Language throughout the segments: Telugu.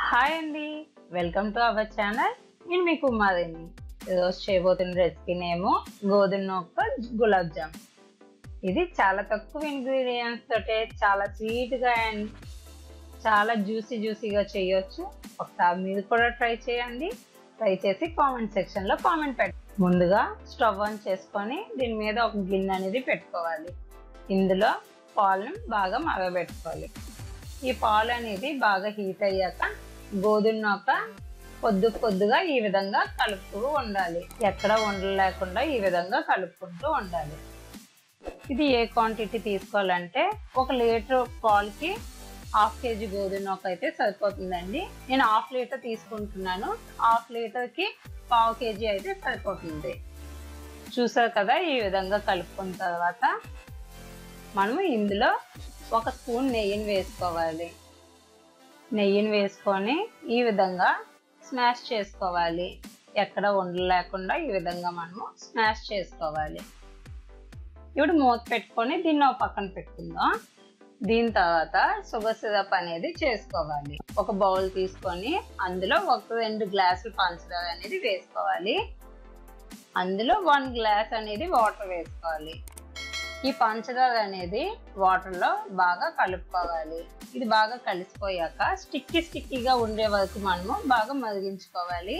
హాయ్ అండి వెల్కమ్ టు అవర్ ఛానల్ నేను మీకు Umadevi welcome to our channel నేను మీకు ఉమాదేవి ఈరోజు చేయబోతున్న రెసిపీ నేమో గోధుమ నొక్క గులాబ్ జామ్ ఇది చాలా తక్కువ ఇంగ్రీడియంట్స్ తోటే చాలా స్వీట్గా అండ్ చాలా జ్యూసీ జ్యూసీగా చేయొచ్చు ఒకసారి మీరు కూడా ట్రై చేయండి ట్రై చేసి కామెంట్ సెక్షన్లో కామెంట్ పెట్టండి ముందుగా స్టవ్ ఆన్ చేసుకొని దీని మీద ఒక గిన్నె అనేది పెట్టుకోవాలి ఇందులో పాలను బాగా మరగబెట్టుకోవాలి ఈ పాలు అనేది బాగా హీట్ అయ్యాక గోధుమ నూక కొద్ది కొద్దిగా ఈ విధంగా కలుపుతూ ఉండాలి ఎక్కడ ఉండలు లేకుండా ఈ విధంగా కలుపుకుంటూ ఉండాలి ఇది ఏ క్వాంటిటీ తీసుకోవాలంటే ఒక లీటర్ పాలకి హాఫ్ కేజీ గోధుమ నూక అయితే సరిపోతుందండి నేను హాఫ్ లీటర్ తీసుకుంటున్నాను హాఫ్ లీటర్కి పావు కేజీ అయితే సరిపోతుంది చూసారు కదా ఈ విధంగా కలుపుకున్న తర్వాత మనము ఇందులో ఒక స్పూన్ నెయ్యిని వేసుకోవాలి నెయ్యిని వేసుకొని ఈ విధంగా స్మాష్ చేసుకోవాలి ఎక్కడ ఉండలు లేకుండా ఈ విధంగా మనము స్మాష్ చేసుకోవాలి ఇప్పుడు మూత పెట్టుకొని దీన్ని ఒక పక్కన పెట్టుకుందాం దీని తర్వాత షుగర్ సిరప్ అనేది చేసుకోవాలి ఒక బౌల్ తీసుకొని అందులో ఒక రెండు గ్లాసులు పంచదార అనేది వేసుకోవాలి అందులో వన్ గ్లాస్ అనేది వాటర్ వేసుకోవాలి ఈ పంచదార అనేది వాటర్లో బాగా కలుపుకోవాలి ఇది బాగా కలిసిపోయాక స్టిక్కీ స్టిక్కీగా ఉండే వరకు మనము బాగా మరిగించుకోవాలి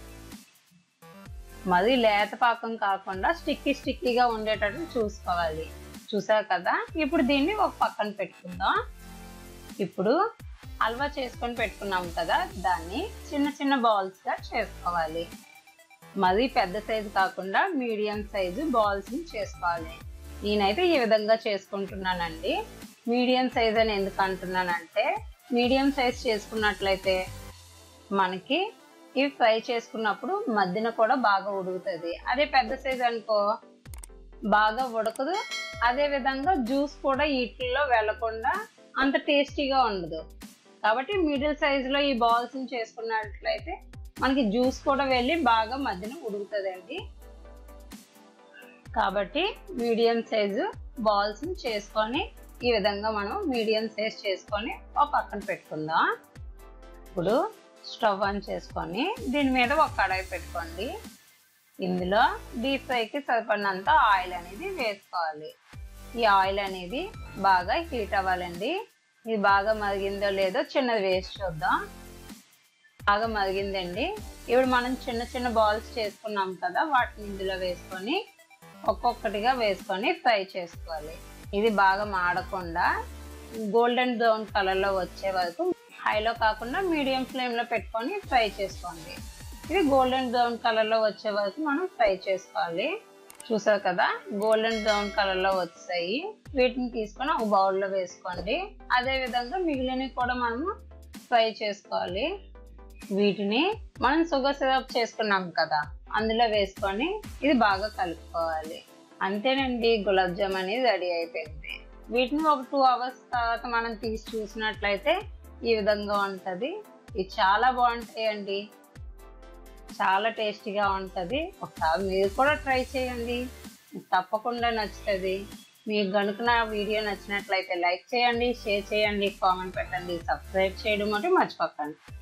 మరి లేత పాకం కాకుండా స్టిక్కీ స్టిక్కీగా ఉండేటట్టు చూసుకోవాలి చూసారు కదా ఇప్పుడు దీన్ని ఒక పక్కన పెట్టుకుందాం ఇప్పుడు హల్వా చేసుకొని పెట్టుకున్నాం కదా దాన్ని చిన్న చిన్న బాల్స్గా చేసుకోవాలి మరి పెద్ద సైజు కాకుండా మీడియం సైజు బాల్స్ని చేసుకోవాలి నేనైతే ఈ విధంగా చేసుకుంటున్నానండి మీడియం సైజ్ అని ఎందుకు అంటున్నానంటే మీడియం సైజ్ చేసుకున్నట్లయితే మనకి ఇవి ఫ్రై చేసుకున్నప్పుడు మధ్యన కూడా బాగా ఉడుకుతుంది అదే పెద్ద సైజ్ అనుకో బాగా ఉడకదు అదే విధంగా జ్యూస్ కూడా వీటిల్లో వెళ్లకుండా అంత టేస్టీగా ఉండదు కాబట్టి మిడిల్ సైజులో ఈ బాల్స్ని చేసుకున్నట్లయితే మనకి జ్యూస్ కూడా వెళ్ళి బాగా మధ్యన ఉడుకుతుందండి కాబట్టి మీడియం సైజు బాల్స్ చేసుకొని ఈ విధంగా మనం మీడియం సైజ్ చేసుకొని ఒక పక్కన పెట్టుకుందాం ఇప్పుడు స్టవ్ ఆన్ చేసుకొని దీని మీద ఒక కడాయి పెట్టుకోండి ఇందులో డీప్ ఫ్రైకి సరిపడినంత ఆయిల్ అనేది వేసుకోవాలి ఈ ఆయిల్ అనేది బాగా హీట్ అవ్వాలండి ఇది బాగా మరిగిందో లేదో చిన్నది వేసి చూద్దాం బాగా మరిగిందండి ఇప్పుడు మనం చిన్న చిన్న బాల్స్ చేసుకున్నాం కదా వాటిని ఇందులో వేసుకొని ఒక్కొక్కటిగా వేసుకొని ఫ్రై చేసుకోవాలి ఇది బాగా మాడకుండా గోల్డెన్ బ్రౌన్ కలర్లో వచ్చే వరకు హైలో కాకుండా మీడియం ఫ్లేమ్లో పెట్టుకొని ఫ్రై చేసుకోండి ఇది గోల్డెన్ బ్రౌన్ కలర్లో వచ్చే వరకు మనం ఫ్రై చేసుకోవాలి చూసారు కదా గోల్డెన్ బ్రౌన్ కలర్లో వచ్చాయి వీటిని తీసుకొని ఒక బౌల్లో వేసుకోండి అదే విధంగా మిగిలినవి కూడా మనము ఫ్రై చేసుకోవాలి వీటిని మనం షుగర్ సిరప్ చేసుకున్నాం కదా అందులో వేసుకొని ఇది బాగా కలుపుకోవాలి అంతేనండి గులాబ్ జామ్ అనేది రెడీ అయిపోయింది వీటిని ఒక టూ అవర్స్ తర్వాత మనం తీసి చూసినట్లయితే ఈ విధంగా ఉంటుంది ఇది చాలా బాగుంటాయండి చాలా టేస్టీగా ఉంటుంది ఒకసారి మీరు కూడా ట్రై చేయండి తప్పకుండా నచ్చుతుంది మీకు కనుక నా వీడియో నచ్చినట్లయితే లైక్ చేయండి షేర్ చేయండి కామెంట్ పెట్టండి సబ్స్క్రైబ్ చేయడం అంటే మర్చిపోకండి